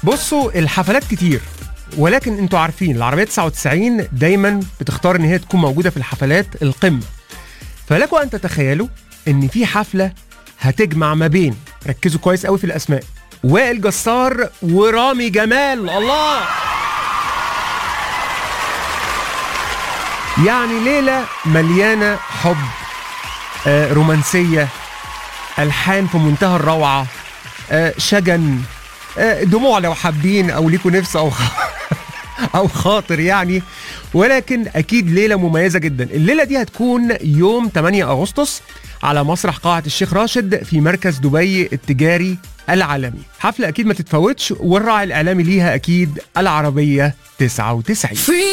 بصوا الحفلات كتير ولكن انتوا عارفين العربيه 99 دايما بتختار ان هي تكون موجوده في الحفلات القمه فلكم ان تتخيلوا ان في حفله هتجمع ما بين ركزوا كويس قوي في الاسماء وائل جسار ورامي جمال الله يعني ليله مليانه حب آه، رومانسيه الحان في منتهى الروعه آه، شجن آه، دموع لو حابين او ليكوا نفس او او خاطر يعني ولكن اكيد ليله مميزه جدا الليله دي هتكون يوم 8 اغسطس على مسرح قاعه الشيخ راشد في مركز دبي التجاري العالمي حفله اكيد ما تتفوتش والراعي الاعلامي ليها اكيد العربيه 99 Free